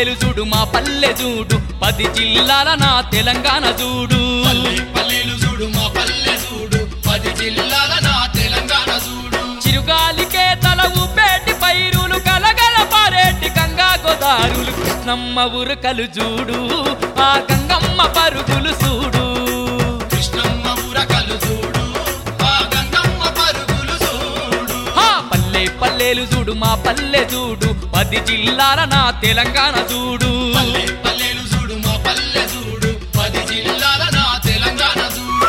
పల్లెలు చూడు మా పల్లె చూడు పది జిల్లాల నా తెలంగాణ చూడు పల్లె పల్లెలు చూడు మా పల్లె చూడు పది జిల్లాల నా తెలంగాణ చూడు చిరుగాలికే తల ఊపేటి పైరులు కలగల పారేటి గంగా గోదారులు కృష్ణమ్మ ఉరకలు చూడు ఆ గంగమ్మ పరుగులు చూడు కృష్ణమ్మ ఉరకలు చూడు ఆ గంగమ్మ పరుగులు చూడు ఆ పల్లె పల్లెలు చూడు మా పల్లె చూడు పది జిల్లాల నా తెలంగాణ చూడు పల్లె పల్లెలు చూడు మా పల్లె చూడు పది జిల్లాల నా తెలంగాణ చూడు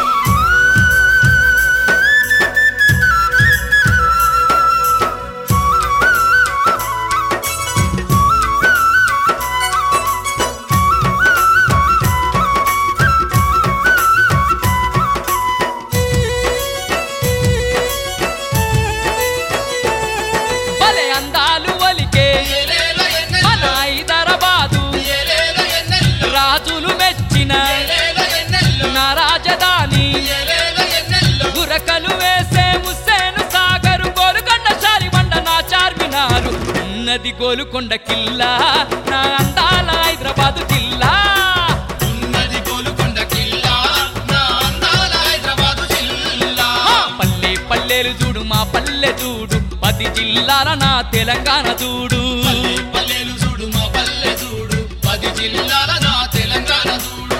భలే అందాలు ఒలికే ఏలేల మన ఎన్నెల్లో హైదరాబాదు ఏలేల ఎన్నెల్లో రాజులు మెచ్చిన ఏలేల ఎన్నెల్లో నా రాజధాని ఏలేల ఎన్నెల్లో గురకలు వేసే ముస్సేను సాగరు గోలుకొండ శాలిబండ నా చార్మినారు ఉన్నది గోలుకొండ కిల్లా నా అందాల హైదరాబాదు జిల్లా ఉన్నది గోలుకొండ కిల్లా నా అందాల హైదరాబాదు జిల్లా ఆ పల్లె పల్లెలు చూడు మా పల్లె చూడు పది జిల్లాల నా తెలంగాణ చూడు పల్లె పల్లెలు చూడు మా పల్లె చూడు పది జిల్లాల నా తెలంగాణ చూడు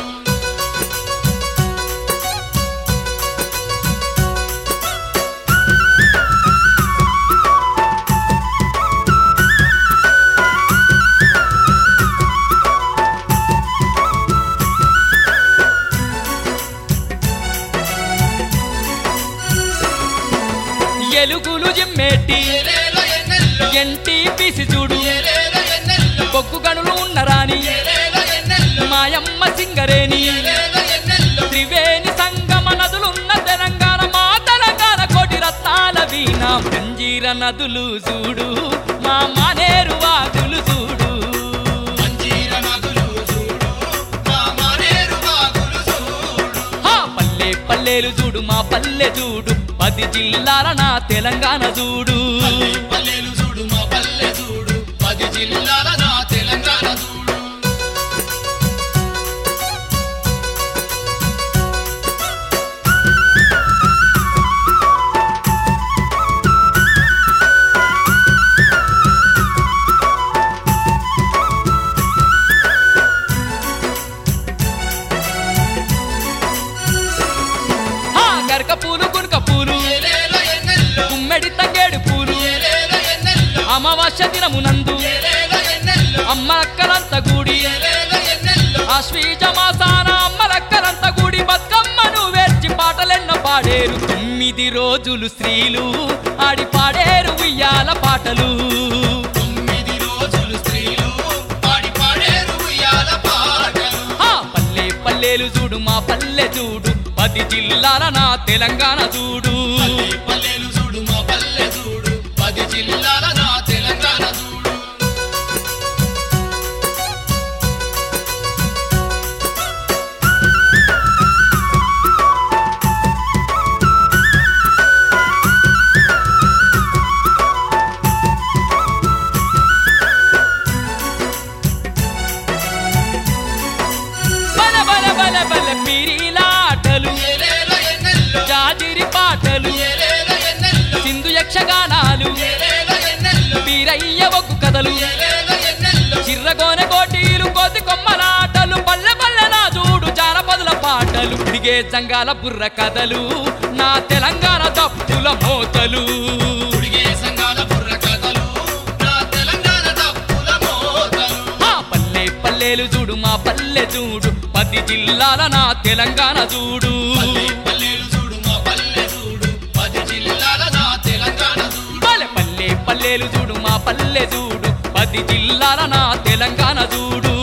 ఎలుగులు జిమ్మేటి ఏలేల ఎన్నెల్లో ఎంటి పిసి చూడు ఏలేల ఎన్నెల్లో బొగ్గు గనులు ఉన్నరాని ఏలేల ఎన్నెల్లో మాయమ్మ సింగరేని ఏలేల ఎన్నెల్లో త్రివేణి సంగమ నదులున్న తెలంగాణ మా తెలంగాణ కోటి రత్నాల వీణ మంజీర నదులు చూడు మా మానేరు వాగులు చూడు మంజీర నదులు చూడు మా మానేరు వాగులు చూడు ఆ పల్లె పల్లెలు చూడు మా పల్లె చూడు పది జిల్లాల నా తెలంగాణ చూడు పల్లె పల్లెలు చూడు మా పల్లె చూడు పది జిల్లాల నా తెలంగాణ చూడు ఆ గరక పూలు గునుక పూలు ఏలేల ఎన్నెల్లో గుమ్మెడి తంగేడు పూలు ఏలేల ఎన్నెల్లో అమావాస్య దినమునందు ఏలేల ఎన్నెల్లో అమ్మ అక్కలంత గూడి ఏలేల ఎన్నెల్లో ఆశ్వీజ మాసాన అమ్మలక్కలంత గుడి బతుకమ్మను వేర్చి పాటలెన్న పాడేరు తొమ్మిది రోజులు స్త్రీలు ఆడి పాడేరు ఉయ్యాల పాటలు తొమ్మిది రోజులు స్త్రీలు పాడి పాడేరు ఉయ్యాల పాటలు ఆ పల్లె పల్లెలు చూడు మా పల్లె చూడు పది జిల్లాల నా తెలంగాణ చూడు పల్లె పల్లెలు చూడు మా పల్లె చూడు పది జిల్లాల నా తెలంగాణ చూడు బల బల బల బల పీరీలాటలు ఏలేల ఎన్నెల్లో జాజిరి పాటలు ఏలేల ఎన్నెల్లో సింధు యక్షగానాలు ఏలేల ఎన్నెల్లో వీరయ్య ఒగ్గు కథలు ఏలేల ఎన్నెల్లో చిర్రగోన కోటీలు కోతి కొమ్మలాటలు పల్లె పల్లె నా చూడు జానపదుల పాటలు దిగే జంగాల బుర్ర కథలు నా తెలంగాణ తప్పుల మోతలు ఉడిగే సంఘాల బుర్ర కథలు నా తెలంగాణ తప్పుల మోతలు ఆ పల్లె పల్లెలు చూడు మా పల్లె చూడు పది జిల్లాల నా తెలంగాణ చూడు పల్లె పల్లెలు చూడు మా పల్లె చూడు పది జిల్లాల నా తెలంగాణ చూడు పల్లె పల్లె పల్లెలు చూడు మా పల్లె చూడు పది జిల్లాల నా తెలంగాణ చూడు